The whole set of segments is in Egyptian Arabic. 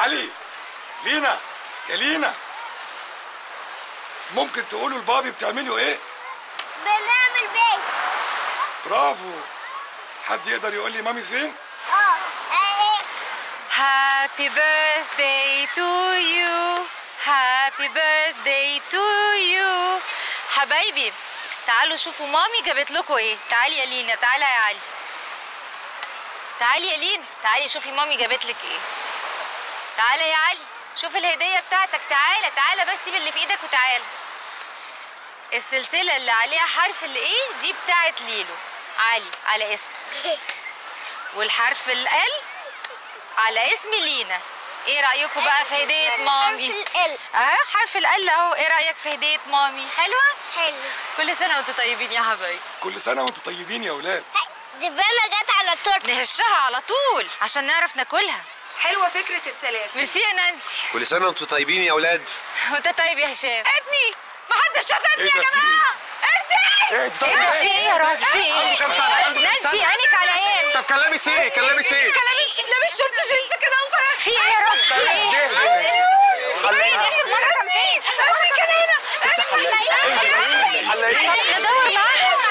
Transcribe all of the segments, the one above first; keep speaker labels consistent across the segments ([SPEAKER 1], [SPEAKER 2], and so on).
[SPEAKER 1] علي لينا يا لينا ممكن تقولوا لبابي بتعملوا ايه
[SPEAKER 2] بنعمل بيت
[SPEAKER 1] برافو حد يقدر يقول لي مامي فين
[SPEAKER 2] اه اهي
[SPEAKER 3] Happy birthday to you Happy birthday to you حبايبي تعالوا شوفوا مامي جابت لكم ايه تعالي يا لينا تعالى يا علي تعالي يا لينا تعالي شوفي مامي جابت لك ايه تعالى يا علي شوف الهدية بتاعتك تعالى تعالى بس سيب اللي في ايدك وتعالى السلسلة اللي عليها حرف الايه دي بتاعت ليلو علي على اسم والحرف ال على اسم لينا ايه رايكم بقى في هديه مامي
[SPEAKER 2] حرف ال
[SPEAKER 3] اه حرف ال اهو ايه رايك في هديه مامي حلوه
[SPEAKER 2] حلو
[SPEAKER 3] كل سنه وانتم طيبين يا حبايبي
[SPEAKER 1] كل سنه وانتم طيبين يا اولاد
[SPEAKER 2] دي بنا جت على التورته
[SPEAKER 3] نهشها على طول عشان نعرف ناكلها
[SPEAKER 4] حلوه فكره السلاسل
[SPEAKER 3] ميرسي يا نانسي
[SPEAKER 5] كل سنه وانتم طيبين يا اولاد
[SPEAKER 3] وانت طيب يا هشام
[SPEAKER 4] ابني ما حدش شاف ابني
[SPEAKER 1] ايه
[SPEAKER 4] يا
[SPEAKER 1] ده في
[SPEAKER 4] جماعه
[SPEAKER 1] ايه
[SPEAKER 4] ابني
[SPEAKER 3] ايه ده في ايه يا راجل في ايه نانسي عينك على ايه
[SPEAKER 5] طب كلامي سي كلامي سي
[SPEAKER 4] لابس لابس شورت جينز كده وصغير
[SPEAKER 3] في ايه يا راجل في ايه
[SPEAKER 4] مرة كان فين؟ ابني كان هنا
[SPEAKER 3] طب ندور معاها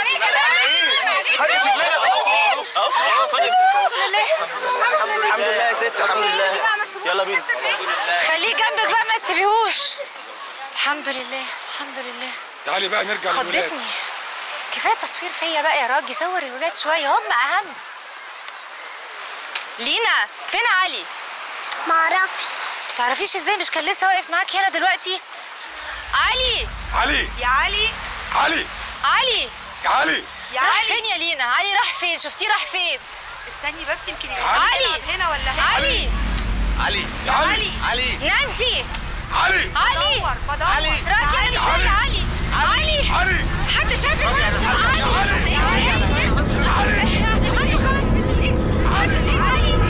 [SPEAKER 5] الحمد لله يا ست الحمد لله يلا بينا
[SPEAKER 3] خليه جنبك بقى ما تسيبيهوش الحمد لله الحمد لله
[SPEAKER 1] تعالي بقى نرجع للولاد
[SPEAKER 3] خضتني كفايه تصوير فيا بقى يا راجل صور الولاد شويه هم اهم لينا فين علي
[SPEAKER 2] معرفش
[SPEAKER 3] تعرفيش ازاي مش كان لسه واقف معاك هنا دلوقتي علي
[SPEAKER 1] علي
[SPEAKER 4] يا علي
[SPEAKER 1] علي
[SPEAKER 3] علي
[SPEAKER 1] يا علي
[SPEAKER 4] يا
[SPEAKER 3] راح
[SPEAKER 4] علي
[SPEAKER 3] فين يا لينا علي راح فين شفتيه راح فين
[SPEAKER 4] استني بس يمكن
[SPEAKER 3] علي.
[SPEAKER 4] يلعب هنا ولا هنا
[SPEAKER 3] علي
[SPEAKER 5] علي
[SPEAKER 1] يا علي
[SPEAKER 4] علي
[SPEAKER 5] علي
[SPEAKER 3] نانسي
[SPEAKER 1] علي
[SPEAKER 3] علي
[SPEAKER 4] بدور بدور
[SPEAKER 5] علي.
[SPEAKER 3] راجل انا مش
[SPEAKER 1] علي.
[SPEAKER 3] لاقي علي علي
[SPEAKER 1] علي
[SPEAKER 3] حد شافك علي علي احنا عنده خمس سنين حد شاف علي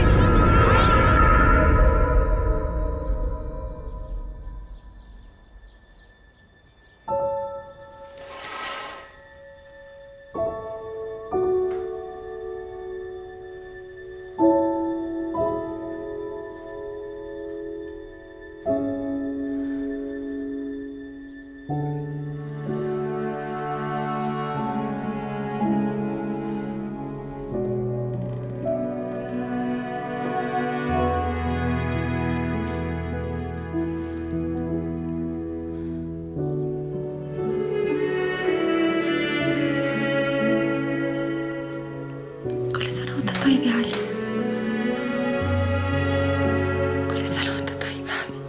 [SPEAKER 3] كل سنة وانت طيب يا علي كل سنة وانت طيب يا علي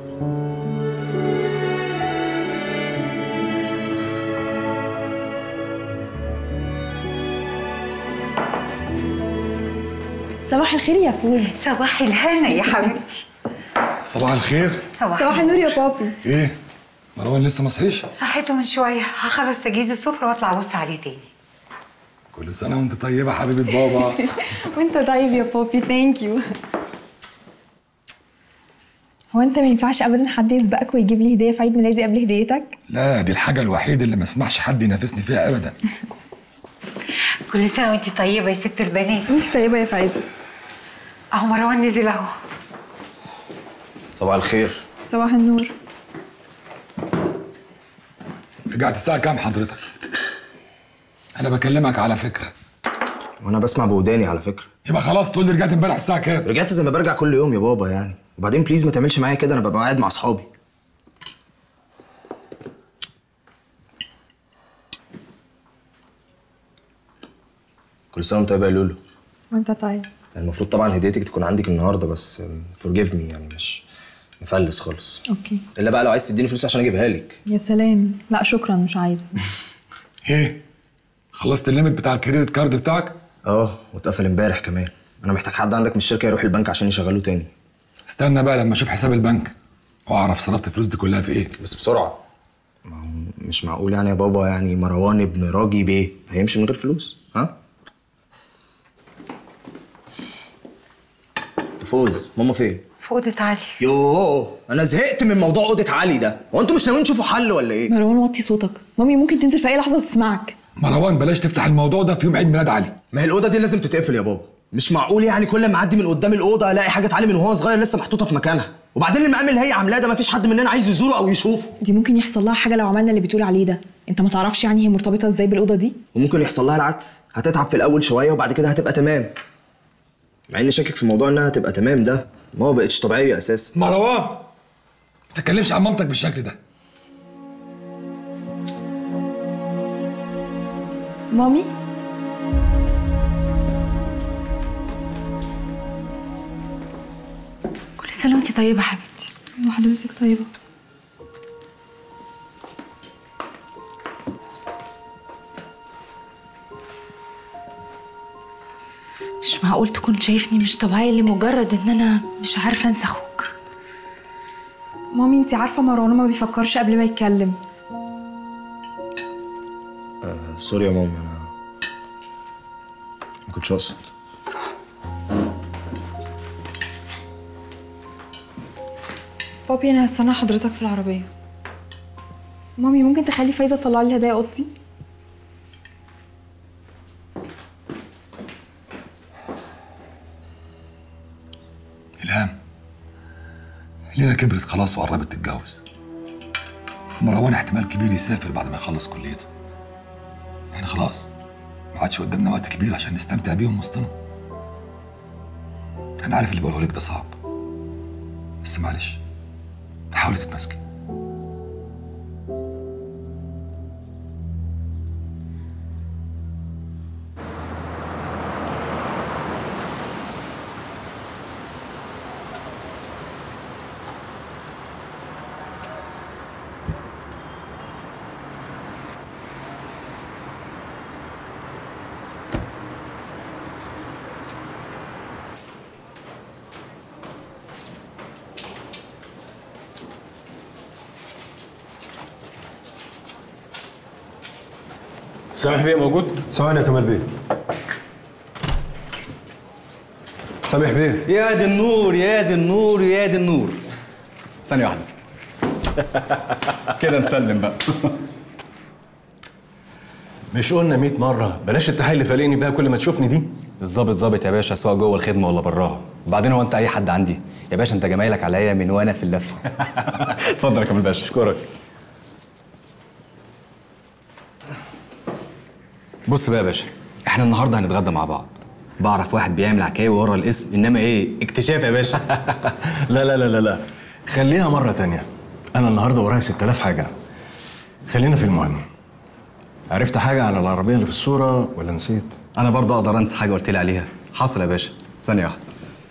[SPEAKER 6] صباح الخير يا فوز
[SPEAKER 7] صباح الهنا يا حبيبتي
[SPEAKER 1] صباح الخير
[SPEAKER 6] صباح النور يا بابي
[SPEAKER 1] ايه مروان لسه ما صحيش
[SPEAKER 7] صحيته من شويه هخلص تجهيز السفره واطلع ابص عليه تاني
[SPEAKER 1] كل سنه وانت طيبه حبيبه بابا
[SPEAKER 6] وانت طيب يا بابي ثانك يو هو انت ما ينفعش ابدا حد يسبقك ويجيب لي هديه في عيد ميلادي قبل هديتك
[SPEAKER 1] لا دي الحاجه الوحيده اللي ما اسمحش حد ينافسني فيها ابدا
[SPEAKER 7] كل سنه وانت طيبه يا ست البنات
[SPEAKER 6] انت طيبه يا فايزه
[SPEAKER 7] اهو مروان نزل اهو
[SPEAKER 5] صباح الخير
[SPEAKER 6] صباح النور
[SPEAKER 1] رجعت الساعه كام حضرتك انا بكلمك على فكره
[SPEAKER 8] وانا بسمع بوداني على فكره
[SPEAKER 1] يبقى خلاص تقول لي رجعت امبارح الساعه كام
[SPEAKER 8] رجعت زي ما برجع كل يوم يا بابا يعني وبعدين بليز ما تعملش معايا كده انا ببقى قاعد مع اصحابي كل سنه وانت طيبه يا لولو
[SPEAKER 6] وانت طيب
[SPEAKER 8] يعني المفروض طبعا هديتك تكون عندك النهارده بس فورجيف مي يعني مش مفلس خالص
[SPEAKER 6] اوكي
[SPEAKER 8] الا بقى لو عايز تديني فلوس عشان اجيبها لك
[SPEAKER 6] يا سلام لا شكرا مش عايزه
[SPEAKER 1] ايه خلصت الليمت بتاع الكريدت كارد بتاعك
[SPEAKER 8] اه واتقفل امبارح كمان انا محتاج حد عندك من الشركه يروح البنك عشان يشغلوه تاني
[SPEAKER 1] استنى بقى لما اشوف حساب البنك واعرف صرفت الفلوس دي كلها في ايه
[SPEAKER 8] بس بسرعه ما هو مش معقول يعني يا بابا يعني مروان ابن راجي بيه هيمشي من غير فلوس ها فوز ماما فين
[SPEAKER 7] في اوضه علي
[SPEAKER 8] يوه انا زهقت من موضوع اوضه علي ده هو انتوا مش ناويين تشوفوا حل ولا ايه
[SPEAKER 6] مروان وطي صوتك مامي ممكن تنزل في اي لحظه وتسمعك
[SPEAKER 1] مروان بلاش تفتح الموضوع ده في يوم عيد ميلاد علي
[SPEAKER 8] ما هي الاوضه دي لازم تتقفل يا بابا مش معقول يعني كل ما اعدي من قدام الاوضه الاقي حاجه اتعلم من وهو صغير لسه محطوطه في مكانها وبعدين المقام اللي هي عاملاه ده مفيش حد مننا عايز يزوره او يشوفه
[SPEAKER 6] دي ممكن يحصل لها حاجه لو عملنا اللي بتقول عليه ده انت ما تعرفش يعني هي مرتبطه ازاي بالاوضه دي
[SPEAKER 8] وممكن يحصل لها العكس هتتعب في الاول شويه وبعد كده هتبقى تمام مع اني شاكك في موضوع انها هتبقى تمام ده ما هو بقتش طبيعيه اساسا
[SPEAKER 1] مروان ما تتكلمش عن مامتك بالشكل ده
[SPEAKER 6] مامي
[SPEAKER 3] كل سنه وانت طيبه حبيبتي
[SPEAKER 6] وحضرتك طيبه
[SPEAKER 3] مش معقول تكون شايفني مش طبيعي لمجرد ان انا مش عارفه انسى اخوك
[SPEAKER 6] مامي انت عارفه مروان ما بيفكرش قبل ما يتكلم
[SPEAKER 8] آه سوري يا مامي انا ما كنتش اقصد
[SPEAKER 6] بابي انا هستنى حضرتك في العربيه مامي ممكن تخلي فايزه تطلع لي هدايا اوضتي
[SPEAKER 1] الهام لينا كبرت خلاص وقربت تتجوز مروان احتمال كبير يسافر بعد ما يخلص كليته يعني خلاص ما عادش قدامنا وقت كبير عشان نستمتع بيهم وسطنا انا عارف اللي بقوله لك ده صعب بس معلش حاولي تتماسكي
[SPEAKER 9] سامح بيه موجود؟
[SPEAKER 10] ثواني يا كمال بيه سامح بيه
[SPEAKER 11] يا دي النور يا دي النور يا دي النور ثانية واحدة كده نسلم بقى
[SPEAKER 9] مش قلنا 100 مرة بلاش التحية اللي فالقني بيها كل ما تشوفني دي
[SPEAKER 11] الظابط ظابط يا باشا سواء جوه الخدمة ولا براها وبعدين هو انت اي حد عندي يا باشا انت جمايلك عليا من وانا في اللفة اتفضل يا كمال باشا
[SPEAKER 9] اشكرك
[SPEAKER 11] بص بقى يا باشا احنا النهارده هنتغدى مع بعض بعرف واحد بيعمل حكايه ورا الاسم انما ايه اكتشاف يا باشا
[SPEAKER 9] لا لا لا لا لا خليها مرة تانية أنا النهاردة ورايا 6000 حاجة خلينا في المهم عرفت حاجة عن العربية اللي في الصورة ولا نسيت؟
[SPEAKER 11] انا برضه اقدر انسى حاجه قلت لي عليها حصل يا باشا ثانيه واحده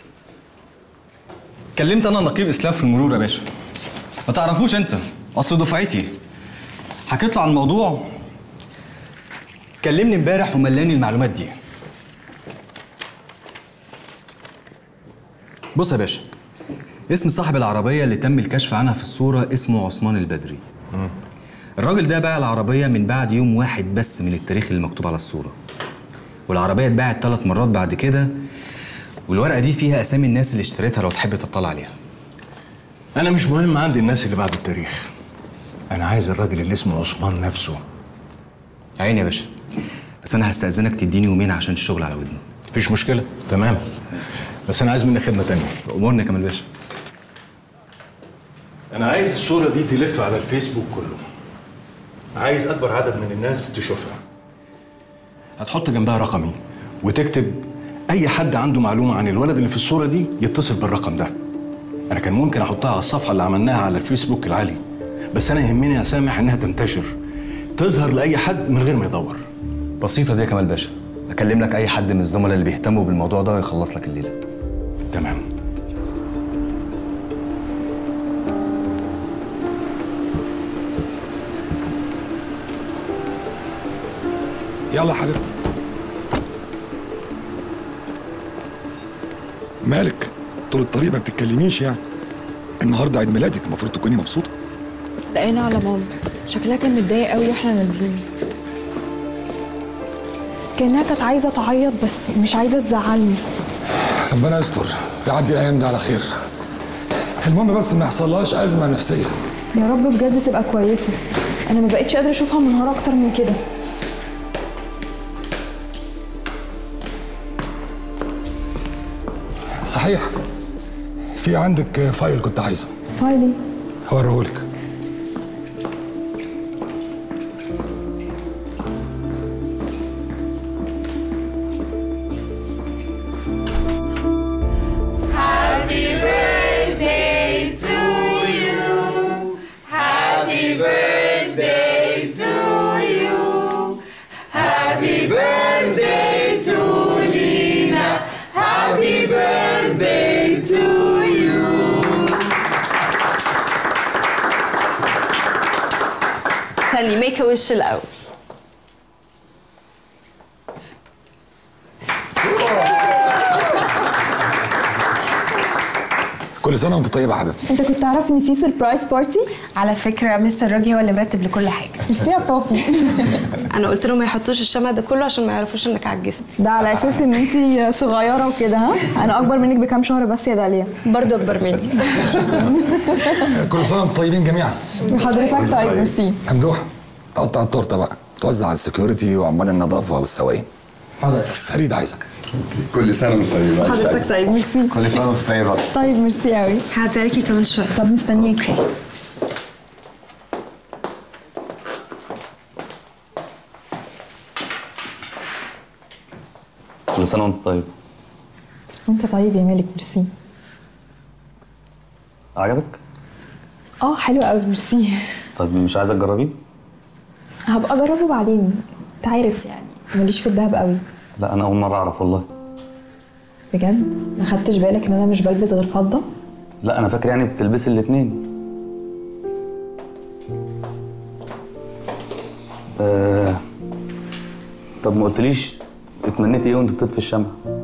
[SPEAKER 11] كلمت انا نقيب اسلام في المرور يا باشا ما تعرفوش انت اصل دفعتي حكيت له عن الموضوع كلمني امبارح وملاني المعلومات دي بص يا باشا اسم صاحب العربية اللي تم الكشف عنها في الصورة اسمه عثمان البدري الراجل ده باع العربية من بعد يوم واحد بس من التاريخ اللي مكتوب على الصورة والعربية اتباعت ثلاث مرات بعد كده والورقة دي فيها أسامي الناس اللي اشتريتها لو تحب تطلع عليها
[SPEAKER 9] أنا مش مهم عندي الناس اللي بعد التاريخ أنا عايز الراجل اللي اسمه عثمان نفسه
[SPEAKER 11] عيني يا باشا بس أنا هستأذنك تديني يومين عشان الشغل على ودنه
[SPEAKER 9] مفيش مشكلة تمام بس أنا عايز منك خدمة تانية
[SPEAKER 11] أمورنا كمان باشا
[SPEAKER 9] أنا عايز الصورة دي تلف على الفيسبوك كله عايز أكبر عدد من الناس تشوفها هتحط جنبها رقمي وتكتب أي حد عنده معلومة عن الولد اللي في الصورة دي يتصل بالرقم ده أنا كان ممكن أحطها على الصفحة اللي عملناها على الفيسبوك العالي بس أنا يهمني يا سامح إنها تنتشر تظهر لأي حد من غير ما يدور
[SPEAKER 11] بسيطة دي يا كمال باشا أكلم لك أي حد من الزملاء اللي بيهتموا بالموضوع ده ويخلص لك الليلة
[SPEAKER 9] تمام
[SPEAKER 1] يلا يا حبيبتي مالك طول الطريق ما بتتكلميش يعني النهارده عيد ميلادك المفروض تكوني مبسوطه
[SPEAKER 6] لقينا على ماما شكلها كان متضايق قوي واحنا نازلين كانها كانت عايزه تعيط بس مش عايزه تزعلني
[SPEAKER 1] ربنا يستر يعدي الايام دي على خير المهم بس ما يحصلهاش ازمه نفسيه
[SPEAKER 6] يا رب بجد تبقى كويسه انا ما بقتش قادره اشوفها منهار اكتر من كده
[SPEAKER 1] صحيح في عندك فايل كنت عايزه
[SPEAKER 6] فايلي
[SPEAKER 1] هوريهولك
[SPEAKER 4] Happy birthday to you. Happy birthday to you. Happy birthday to Lina. Happy birthday to you.
[SPEAKER 12] استني ميكا وش الاول
[SPEAKER 1] كل سنه وانت طيبه يا حبيبتي
[SPEAKER 6] انت كنت تعرف ان في سربرايز بارتي
[SPEAKER 12] على فكره مستر راجي هو اللي مرتب لكل حاجه
[SPEAKER 6] ميرسي يا بابي
[SPEAKER 12] انا قلت لهم ما يحطوش الشمع ده كله عشان ما يعرفوش انك عجزت
[SPEAKER 6] ده على اساس ان انت صغيره وكده ها انا اكبر منك بكام شهر بس يا داليا
[SPEAKER 12] برضه اكبر مني
[SPEAKER 1] كل سنه وانتم طيبين جميعا
[SPEAKER 6] وحضرتك طيب ميرسي
[SPEAKER 1] ممدوح تقطع التورته بقى توزع على السكيورتي وعمال النظافه والسواقين
[SPEAKER 10] حاضر
[SPEAKER 1] فريد عايزك
[SPEAKER 10] كل سنه وانت طيبه
[SPEAKER 6] حضرتك طيب ميرسي
[SPEAKER 10] كل سنه وانت طيبه
[SPEAKER 6] طيب ميرسي قوي
[SPEAKER 12] هعدي عليكي كمان شويه
[SPEAKER 6] طب مستنياكي
[SPEAKER 13] كل سنه وانت طيب
[SPEAKER 6] وانت طيب يا مالك ميرسي
[SPEAKER 13] عجبك
[SPEAKER 6] اه حلو قوي ميرسي
[SPEAKER 13] طيب مش عايزه تجربيه
[SPEAKER 6] هبقى اجربه بعدين انت عارف يعني ماليش في الدهب قوي
[SPEAKER 13] لا انا اول مره اعرف والله
[SPEAKER 6] بجد ما خدتش بالك ان انا مش بلبس غير فضه
[SPEAKER 13] لا انا فاكر يعني بتلبسي الاثنين آه... طب ما قلتليش اتمنيتي ايه وانت بتطفي الشمع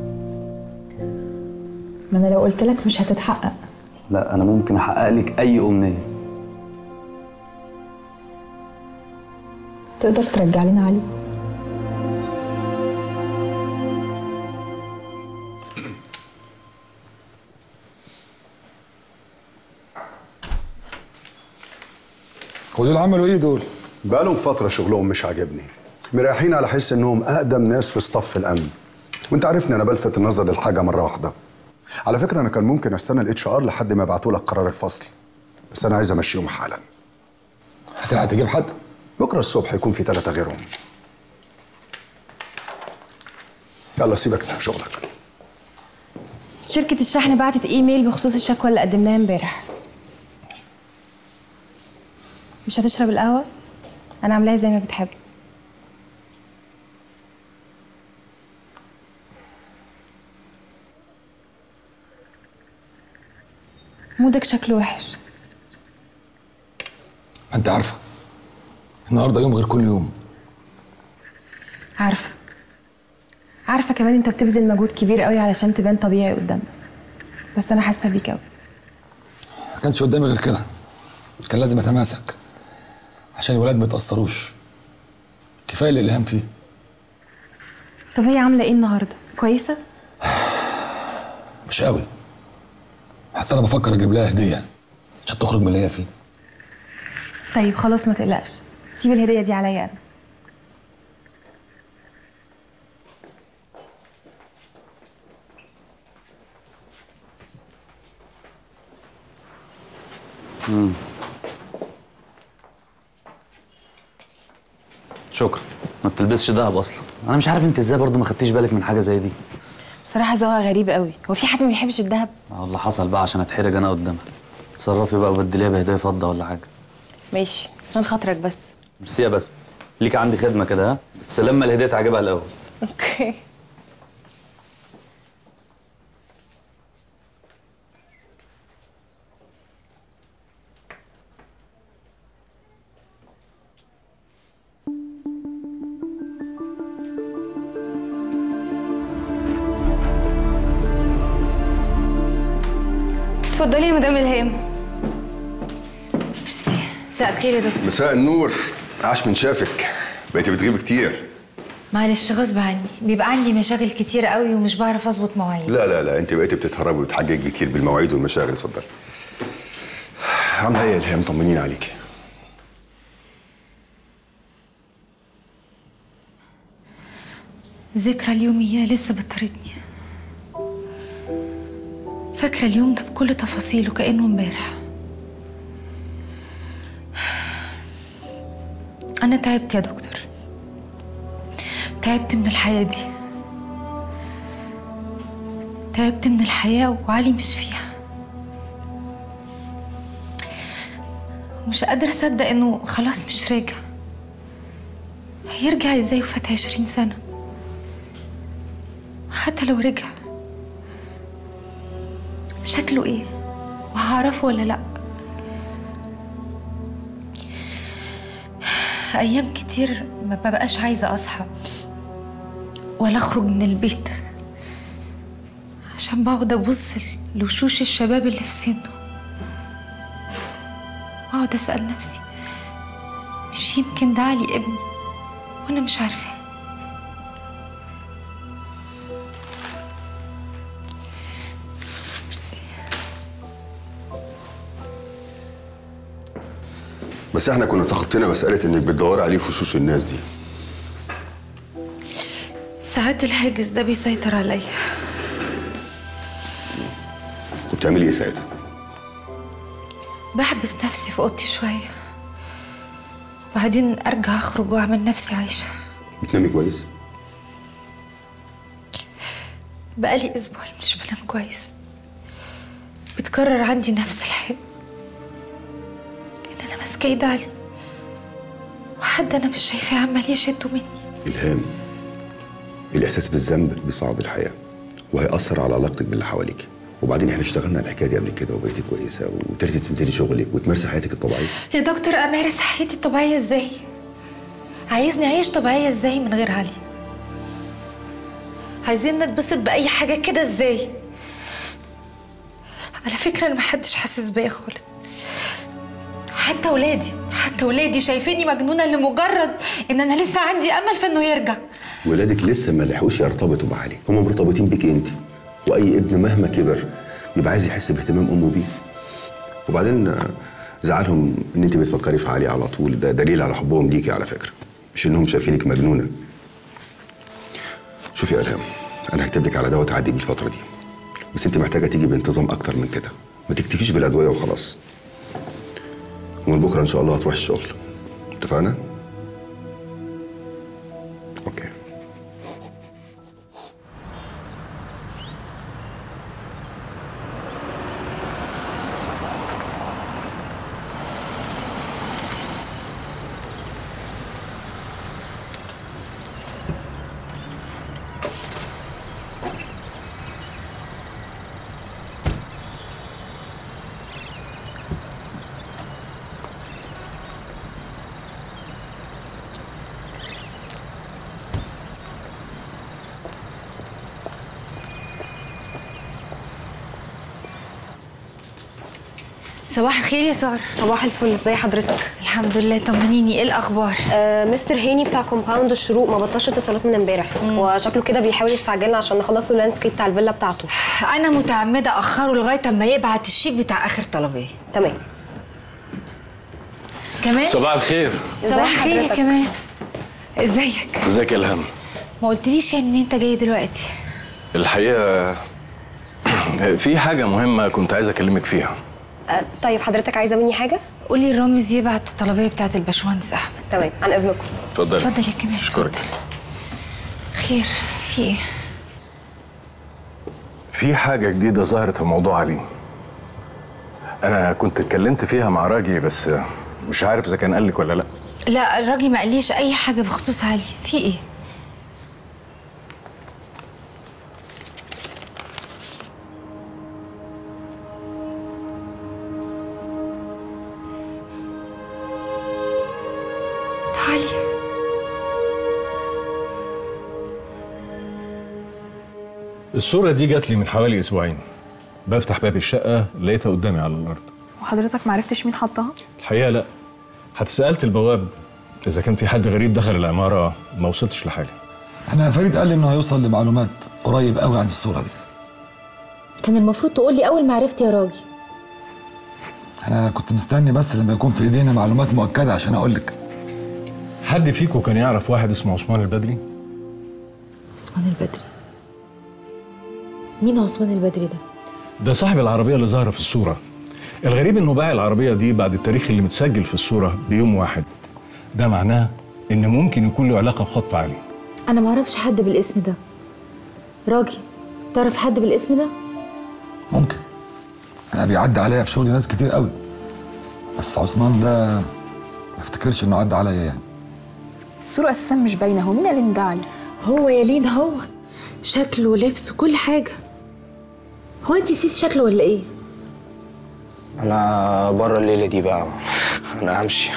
[SPEAKER 6] ما انا لو قلت لك مش هتتحقق
[SPEAKER 13] لا انا ممكن احقق لك اي امنيه
[SPEAKER 6] تقدر ترجع لنا علي
[SPEAKER 10] ودول عملوا ايه دول؟ بقالهم فترة شغلهم مش عاجبني مريحين على حس انهم اقدم ناس في صف الامن وانت عارفني انا بلفت النظر للحاجة مرة واحدة على فكرة انا كان ممكن استنى الاتش ار لحد ما يبعتوا لك قرار الفصل بس انا عايز امشيهم حالا
[SPEAKER 1] هتلحق تجيب حد؟
[SPEAKER 10] بكرة الصبح يكون في ثلاثة غيرهم يلا سيبك تشوف شغلك
[SPEAKER 14] شركة الشحن بعتت ايميل بخصوص الشكوى اللي قدمناها امبارح مش هتشرب القهوة؟ أنا عاملاها زي ما بتحب مودك شكله وحش
[SPEAKER 1] ما انت عارفه النهارده يوم غير كل يوم
[SPEAKER 14] عارفة عارفة كمان انت بتبذل مجهود كبير قوي علشان تبان طبيعي قدامنا بس أنا حاسة بيك قوي
[SPEAKER 1] ما كانش قدامي غير كده كان لازم اتماسك عشان الولاد ما يتاثروش كفايه الالهام فيه
[SPEAKER 14] طب هي عاملة ايه النهاردة؟ كويسة؟
[SPEAKER 1] مش قوي حتى انا بفكر اجيب لها هديه عشان تخرج من اللي هي فيه
[SPEAKER 14] طيب خلاص ما تقلقش سيب الهدية دي عليا أنا
[SPEAKER 13] مم. شكرا ما بتلبسش دهب اصلا انا مش عارف انت ازاي برضو ما خدتيش بالك من حاجه زي دي
[SPEAKER 14] بصراحة ذوقها غريب قوي هو في حد ما بيحبش الدهب؟
[SPEAKER 13] اه اللي حصل بقى عشان اتحرج انا قدامها اتصرفي بقى وبدليها بهديه فضه ولا حاجه
[SPEAKER 14] ماشي عشان خاطرك بس
[SPEAKER 13] ميرسي يا بسمه ليك عندي خدمه كده ها بس لما الهديه تعجبها الاول
[SPEAKER 14] اوكي اتفضلي يا مدام الهام
[SPEAKER 3] ميرسي مساء الخير يا دكتور
[SPEAKER 15] مساء النور عاش من شافك بقيتي بتغيبي كتير
[SPEAKER 3] معلش غصب عني بيبقى عندي مشاغل كتير قوي ومش بعرف اظبط مواعيد
[SPEAKER 15] لا لا لا انت بقيتي بتتهربي وبتحججي كتير بالمواعيد والمشاغل اتفضلي عامله ايه يا الهام طمنين عليكي
[SPEAKER 3] ذكرى اليومية لسه بتطاردني فاكرة اليوم ده بكل تفاصيله كأنه امبارح أنا تعبت يا دكتور تعبت من الحياة دي تعبت من الحياة وعلي مش فيها ومش قادرة أصدق إنه خلاص مش راجع هيرجع إزاي وفات عشرين سنة حتى لو رجع شكله إيه وهعرفه ولا لأ أيام كتير ما ببقاش عايزة أصحى ولا أخرج من البيت عشان بقعد أبص لوشوش الشباب اللي في سنه وأقعد أسأل نفسي مش يمكن ده علي ابني وأنا مش عارفاه ميرسي.
[SPEAKER 15] بس احنا كنا تخطينا مساله انك بتدوري عليه في وشوش الناس دي
[SPEAKER 3] ساعات الهاجس ده بيسيطر عليا
[SPEAKER 15] وبتعملي ايه ساعتها؟
[SPEAKER 3] بحبس نفسي في اوضتي شويه وبعدين ارجع اخرج واعمل نفسي عايشه
[SPEAKER 15] بتنامي كويس؟
[SPEAKER 3] بقالي اسبوعين مش بنام كويس بتكرر عندي نفس الحلم ان انا ماسكه ايد علي وحد انا مش شايفاه عمال يشده مني
[SPEAKER 15] الهام الاحساس بالذنب بيصعب الحياه وهيأثر على علاقتك باللي حواليك وبعدين احنا اشتغلنا على الحكايه دي قبل كده وبقيتي كويسه وابتديتي تنزلي شغلك وتمارسي حياتك الطبيعيه
[SPEAKER 3] يا دكتور امارس حياتي الطبيعيه ازاي عايزني اعيش طبيعيه ازاي من غير علي عايزين نتبسط باي حاجه كده ازاي على فكره انا محدش حاسس بيا خالص حتى ولادي حتى ولادي شايفيني مجنونه لمجرد ان انا لسه عندي امل في انه يرجع
[SPEAKER 15] ولادك لسه ما لحقوش يرتبطوا بعلي هم مرتبطين بيكي انت واي ابن مهما كبر بيبقى عايز يحس باهتمام امه بيه وبعدين آه، زعلهم ان انت بتفكري في علي على طول ده دليل على حبهم ليكي على فكره مش انهم شايفينك مجنونه شوفي يا الهام انا هكتب لك على دواء تعدي بيه الفتره دي بس انت محتاجه تيجي بانتظام اكتر من كده ما تكتفيش بالادويه وخلاص ومن بكره ان شاء الله هتروح الشغل اتفقنا اوكي
[SPEAKER 3] صباح الخير يا ساره
[SPEAKER 12] صباح الفل ازي حضرتك
[SPEAKER 3] الحمد لله طمنيني ايه الاخبار
[SPEAKER 12] آه مستر هاني بتاع كومباوند الشروق ما بطلش اتصالات من امبارح وشكله كده بيحاول يستعجلنا عشان نخلص له اللاندسكيب بتاع الفيلا بتاعته
[SPEAKER 3] انا متعمده اخره لغايه اما يبعت الشيك بتاع اخر طلبيه
[SPEAKER 12] تمام
[SPEAKER 3] كمان
[SPEAKER 16] صباح الخير
[SPEAKER 3] صباح الخير يا كمان ازيك
[SPEAKER 16] ازيك يا الهام
[SPEAKER 3] ما قلتليش يعني ان انت جاي دلوقتي
[SPEAKER 16] الحقيقه في حاجه مهمه كنت عايز اكلمك فيها
[SPEAKER 12] آه طيب حضرتك عايزه مني حاجه
[SPEAKER 3] قولي رامز يبعت الطلبيه بتاعت الباشمهندس احمد
[SPEAKER 12] تمام عن اذنكم
[SPEAKER 16] اتفضلي
[SPEAKER 3] اتفضل يا كمال
[SPEAKER 16] اشكرك
[SPEAKER 3] خير في ايه
[SPEAKER 9] في حاجة جديدة ظهرت في موضوع علي أنا كنت اتكلمت فيها مع راجي بس مش عارف إذا كان قالك ولا لأ
[SPEAKER 3] لا الراجل ما قاليش اي حاجه بخصوص علي في ايه تعالي
[SPEAKER 9] الصورة دي جات لي من حوالي أسبوعين بفتح باب الشقة لقيتها قدامي على الأرض
[SPEAKER 6] وحضرتك معرفتش مين حطها
[SPEAKER 9] الحقيقة لأ حتى سألت البواب إذا كان في حد غريب دخل العمارة ما وصلتش لحاجة
[SPEAKER 1] انا فريد قال لي انه هيوصل لمعلومات قريب قوي عن الصوره دي
[SPEAKER 3] كان المفروض تقولي اول ما عرفت يا راجل
[SPEAKER 1] انا كنت مستني بس لما يكون في ايدينا معلومات مؤكده عشان اقول لك
[SPEAKER 9] حد فيكم كان يعرف واحد اسمه عثمان البدري؟
[SPEAKER 3] عثمان البدري مين عثمان البدري ده
[SPEAKER 9] ده صاحب العربيه اللي ظاهره في الصوره الغريب انه باع العربيه دي بعد التاريخ اللي متسجل في الصوره بيوم واحد ده معناه ان ممكن يكون له علاقه بخطف علي
[SPEAKER 6] انا ما اعرفش حد بالاسم ده راجي تعرف حد بالاسم ده
[SPEAKER 1] ممكن انا بيعدي عليا في شغلي ناس كتير قوي بس عثمان ده ما افتكرش انه عدى عليا يعني
[SPEAKER 14] الصورة أساسا مش باينة هو مين اللي ندى عليه؟
[SPEAKER 6] هو يا لين هو شكله ولبسه كل حاجه هو انت نسيتي شكله ولا ايه
[SPEAKER 8] انا بره الليله دي بقى انا همشي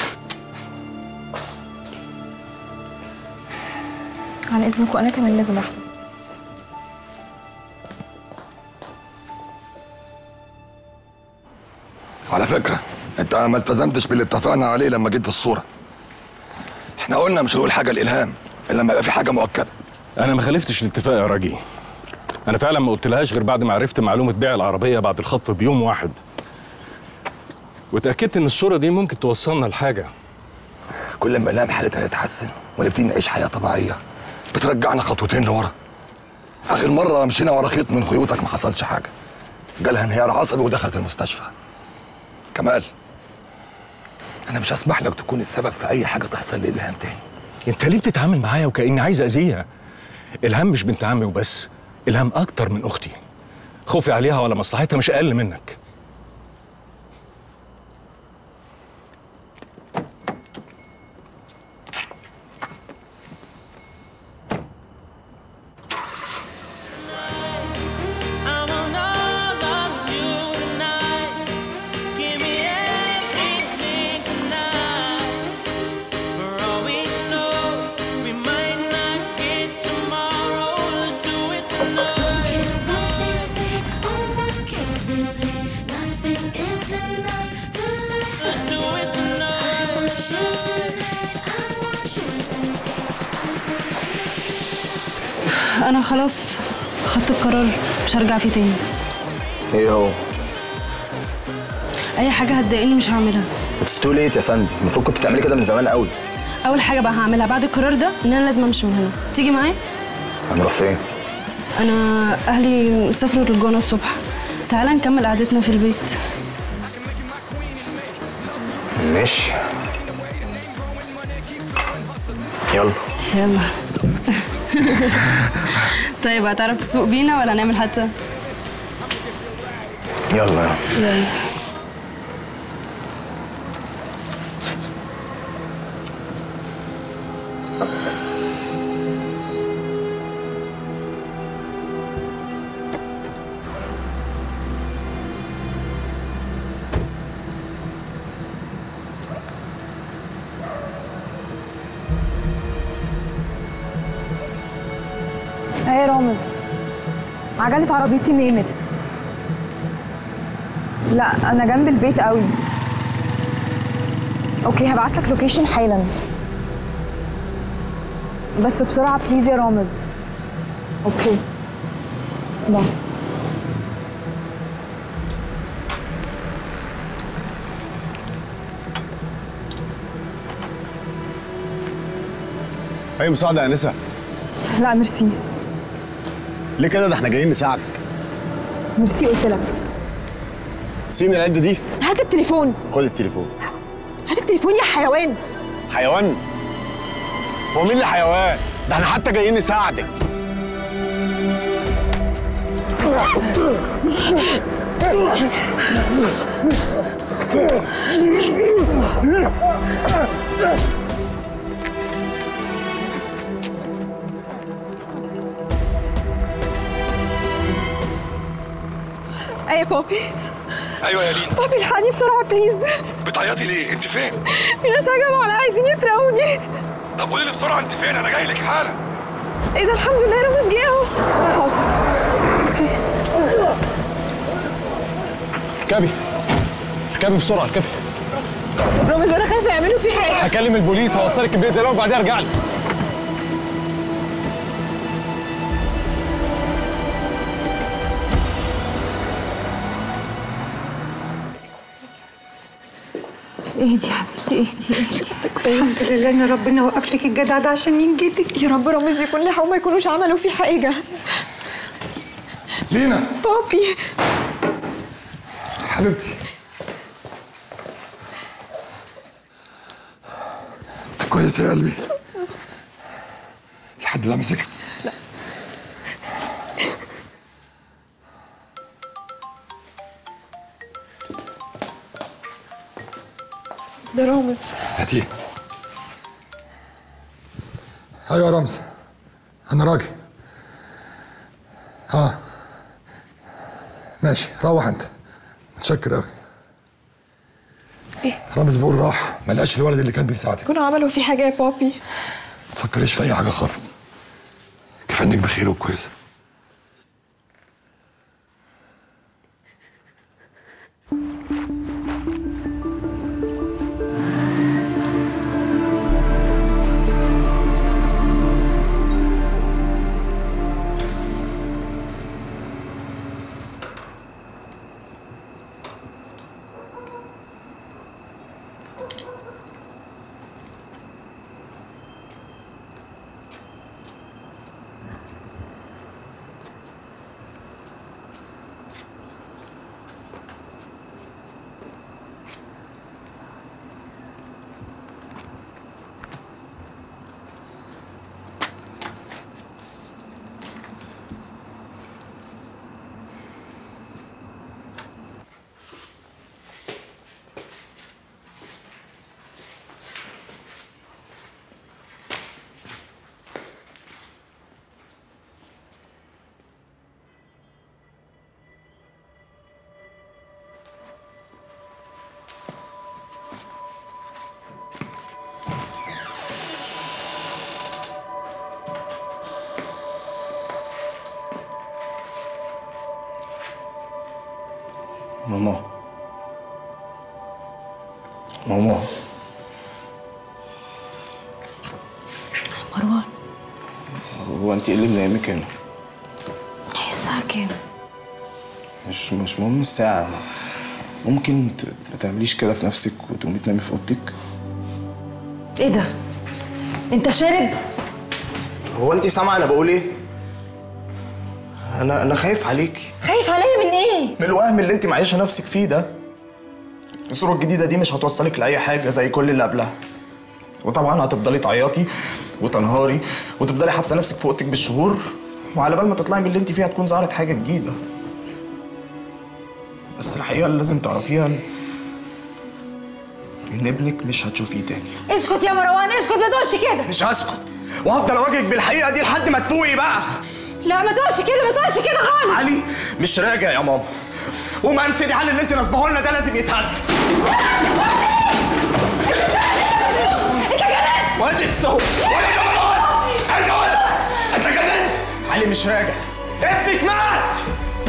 [SPEAKER 14] عن إذنكم أنا كمان لازم أروح
[SPEAKER 1] على فكره انت ما التزمتش باللي اتفقنا عليه لما جيت بالصوره احنا قلنا مش هنقول حاجه الالهام الا لما يبقى في حاجه مؤكده
[SPEAKER 9] انا ما خالفتش الاتفاق يا راجي انا فعلا ما قلتلهاش غير بعد ما عرفت معلومه بيع العربيه بعد الخطف بيوم واحد وتاكدت ان الصوره دي ممكن توصلنا لحاجه
[SPEAKER 1] كل ما الهام حالتها تتحسن ونبتدي نعيش حياه طبيعيه بترجعنا خطوتين لورا اخر مره مشينا ورا خيط من خيوطك ما حصلش حاجه جالها انهيار عصبي ودخلت المستشفى كمال انا مش هسمح لك تكون السبب في اي حاجه تحصل لالهام تاني
[SPEAKER 9] انت ليه بتتعامل معايا وكاني عايز اذيها الهام مش بنت عمي وبس الهام اكتر من اختي خوفي عليها ولا مصلحتها مش اقل منك
[SPEAKER 17] انا خلاص خدت القرار مش هرجع فيه تاني
[SPEAKER 8] ايه هو
[SPEAKER 17] اي حاجه هتضايقني مش هعملها
[SPEAKER 8] اتس تو ليت يا ساندي المفروض كنت تعملي كده من زمان قوي
[SPEAKER 17] اول حاجه بقى هعملها بعد القرار ده ان انا لازم امشي من هنا تيجي معايا
[SPEAKER 8] هنروح فين
[SPEAKER 17] انا اهلي سافروا رجعنا الصبح تعالى نكمل قعدتنا في البيت
[SPEAKER 8] ماشي يلا
[SPEAKER 17] يلا طيب هتعرف تسوق بينا ولا نعمل حادثه
[SPEAKER 8] يلا
[SPEAKER 17] يلا
[SPEAKER 14] ايه يا رامز عجلة عربيتي نامت لا انا جنب البيت قوي اوكي هبعت لك لوكيشن حالا بس بسرعة بليز يا رامز اوكي باي
[SPEAKER 18] اي مساعدة يا انسة
[SPEAKER 14] لا ميرسي
[SPEAKER 18] ليه كده ده احنا جايين نساعدك
[SPEAKER 14] ميرسي قلت لك
[SPEAKER 18] سين العدة دي
[SPEAKER 14] هات التليفون
[SPEAKER 18] خد التليفون
[SPEAKER 14] هات التليفون يا حيوان
[SPEAKER 18] حيوان هو مين اللي حيوان ده احنا حتى جايين نساعدك
[SPEAKER 14] ايه يا بابي
[SPEAKER 1] ايوه يا لينا
[SPEAKER 14] بابي الحقني بسرعة بليز
[SPEAKER 1] بتعيطي ليه انت فين
[SPEAKER 14] في ناس هجموا عليا عايزين يسرقوني
[SPEAKER 1] طب قولي لي بسرعه انت فين انا جاي لك حالا
[SPEAKER 14] ايه ده الحمد لله رامز جه اهو
[SPEAKER 18] اركبي اركبي بسرعة اركبي
[SPEAKER 14] رامز انا خايفة يعملوا في حاجة
[SPEAKER 18] هكلم البوليس هوصلك البيت الاول وبعدين ارجع لك
[SPEAKER 6] اهدي يا حبيبتي اهدي اهدي
[SPEAKER 7] كويس لله ان ربنا وقف لك الجدع ده عشان ينجدك
[SPEAKER 14] يا رب رامز يكون لحقوا ما يكونوش عملوا فيه حاجة
[SPEAKER 1] لينا
[SPEAKER 14] بابي
[SPEAKER 1] حبيبتي انت كويس يا قلبي لحد لا مسك
[SPEAKER 6] ده رامز
[SPEAKER 1] هاتيه ايوه يا رمز انا راجل اه ماشي روح انت متشكر قوي
[SPEAKER 6] ايه
[SPEAKER 1] رامز بيقول راح ما لقاش الولد اللي كان بيساعدك
[SPEAKER 6] يكونوا عملوا فيه حاجه يا بابي
[SPEAKER 1] ما تفكريش في اي حاجه خالص كفايه انك بخير وكويسه
[SPEAKER 8] ماما ماما
[SPEAKER 14] مروان
[SPEAKER 8] هو انت ايه اللي منيمك هنا؟
[SPEAKER 14] هي الساعة كام؟
[SPEAKER 8] مش مش مهم الساعة ممكن ت- ما تعمليش كده في نفسك وتقومي تنامي في اوضتك؟
[SPEAKER 14] ايه ده؟ انت شارب؟
[SPEAKER 8] هو انت سامعة انا بقول ايه؟ انا انا خايف عليكي
[SPEAKER 14] خايف عليا من ايه؟
[SPEAKER 8] من الوهم اللي انت معيشه نفسك فيه ده الصورة الجديدة دي مش هتوصلك لأي حاجة زي كل اللي قبلها وطبعا هتفضلي تعيطي وتنهاري وتفضلي حابسة نفسك في اوضتك بالشهور وعلى بال ما تطلعي من اللي انت فيها تكون ظهرت حاجة جديدة بس الحقيقة اللي لازم تعرفيها ان ان ابنك مش هتشوفيه تاني
[SPEAKER 14] اسكت يا مروان اسكت ما تقولش كده
[SPEAKER 8] مش هسكت وهفضل اواجهك بالحقيقة دي لحد ما تفوقي بقى
[SPEAKER 14] لا ما تقولش كده ما تقولش كده خالص
[SPEAKER 8] علي مش راجع يا ماما ومقام سيدي علي اللي انت نصبه لنا ده لازم يتهد
[SPEAKER 14] انت جننت
[SPEAKER 8] وادي السوق ولا جبروت انت ولد انت جننت علي مش راجع ابنك مات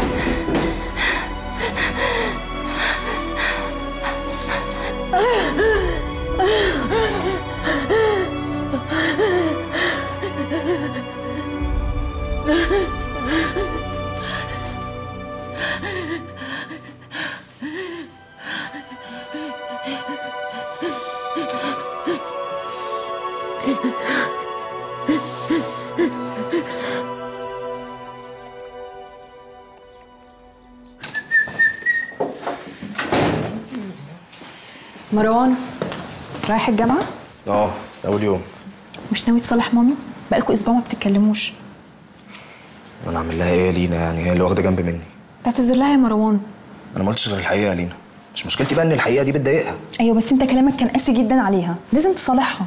[SPEAKER 6] مروان رايح الجامعه
[SPEAKER 8] اه اول يوم
[SPEAKER 6] مش ناوي تصالح مامي بقالكوا اسبوع ما بتتكلموش
[SPEAKER 8] انا اعمل لها ايه يا لينا يعني هي اللي واخده جنب مني
[SPEAKER 6] تعتذر لها يا مروان
[SPEAKER 8] انا ما قلتش غير الحقيقه يا لينا مش مشكلتي بقى ان الحقيقه دي بتضايقها
[SPEAKER 6] ايوه بس انت كلامك كان قاسي جدا عليها لازم تصالحها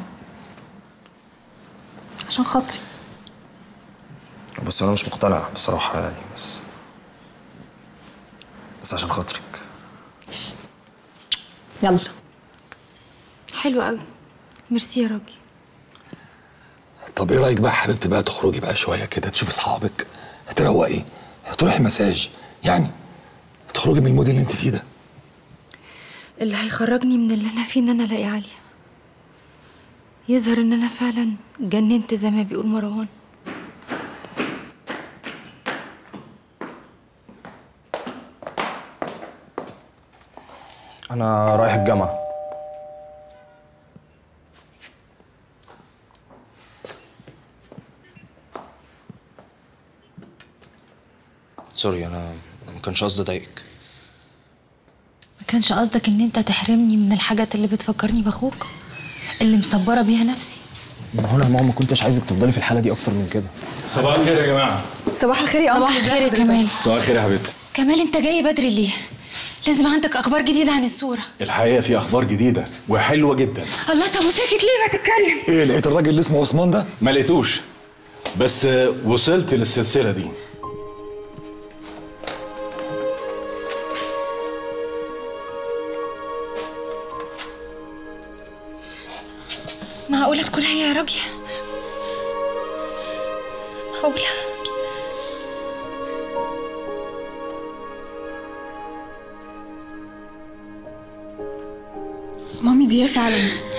[SPEAKER 6] عشان خاطري
[SPEAKER 8] بس انا مش مقتنع بصراحه يعني بس بس عشان خاطرك
[SPEAKER 6] يلا
[SPEAKER 3] حلو قوي ميرسي يا راجل
[SPEAKER 1] طب ايه رايك بقى يا حبيبتي بقى تخرجي بقى شويه كده تشوفي اصحابك تروقي تروحي مساج يعني تخرجي من المود اللي انت فيه ده
[SPEAKER 3] اللي هيخرجني من اللي انا فيه ان انا الاقي عليا يظهر ان انا فعلا جننت زي ما بيقول مروان
[SPEAKER 8] انا رايح الجامعه سوري انا ما كانش قصدي اضايقك
[SPEAKER 3] كانش قصدك ان انت تحرمني من الحاجات اللي بتفكرني باخوك اللي مصبره بيها نفسي
[SPEAKER 8] ما هو انا يا ماما ما كنتش عايزك تفضلي في الحاله دي اكتر من كده
[SPEAKER 16] صباح الخير يا جماعه
[SPEAKER 14] صباح الخير يا
[SPEAKER 3] صباح الخير يا كمال
[SPEAKER 16] صباح الخير يا حبيبتي
[SPEAKER 3] كمال انت جاي بدري ليه لازم عندك اخبار جديده عن الصوره
[SPEAKER 16] الحقيقه في اخبار جديده وحلوه جدا
[SPEAKER 3] الله طب وساكت ليه ما تتكلم
[SPEAKER 1] ايه لقيت الراجل اللي اسمه عثمان ده
[SPEAKER 16] ما لقيتوش بس آه، وصلت للسلسله دي
[SPEAKER 3] معقوله تكون هي يا راجل معقوله
[SPEAKER 14] مامي دي هي فعلا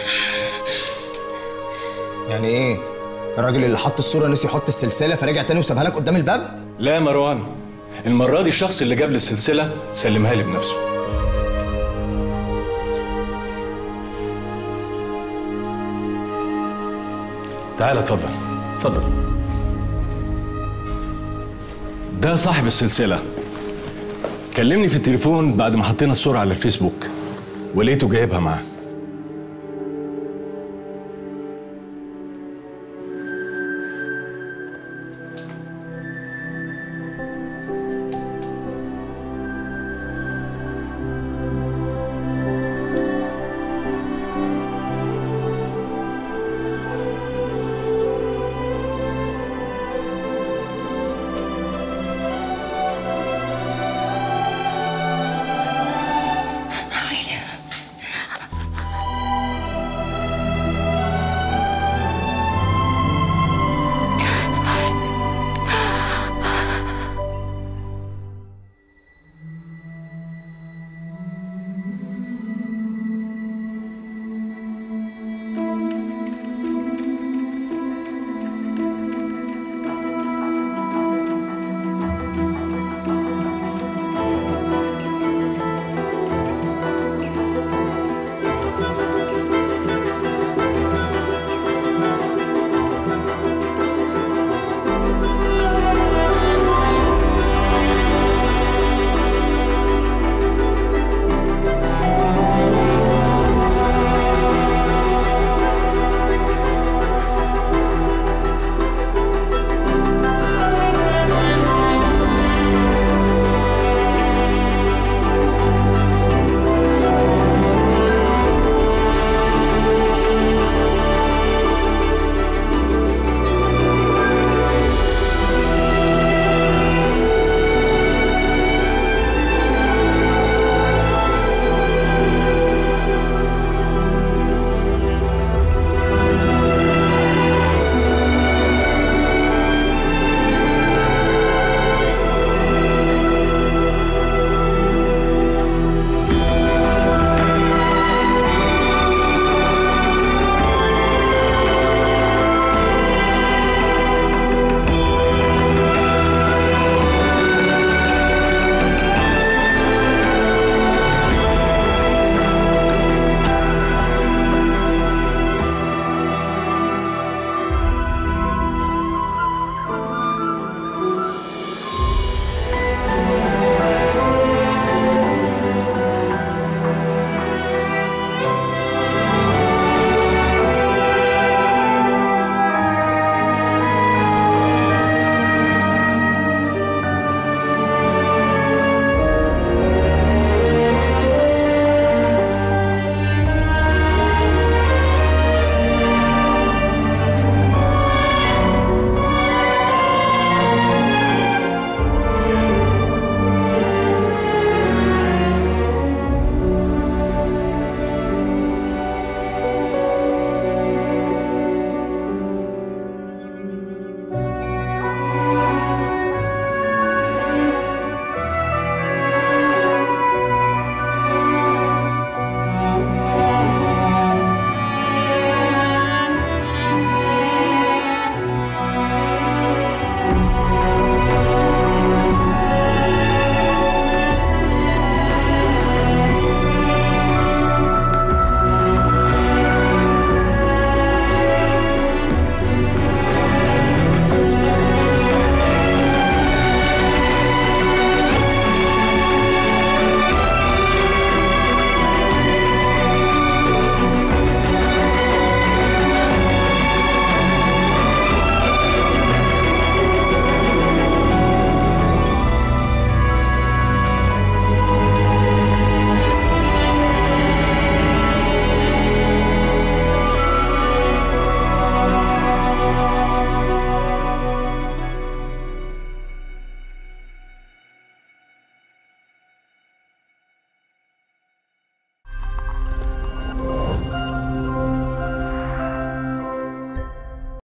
[SPEAKER 8] يعني ايه الراجل اللي حط الصوره نسي يحط السلسله فرجع تاني وسابها لك قدام الباب
[SPEAKER 16] لا يا مروان المره دي الشخص اللي جاب لي السلسله سلمها لي بنفسه تعال اتفضل اتفضل ده صاحب السلسله كلمني في التليفون بعد ما حطينا الصوره على الفيسبوك ولقيته جايبها معاه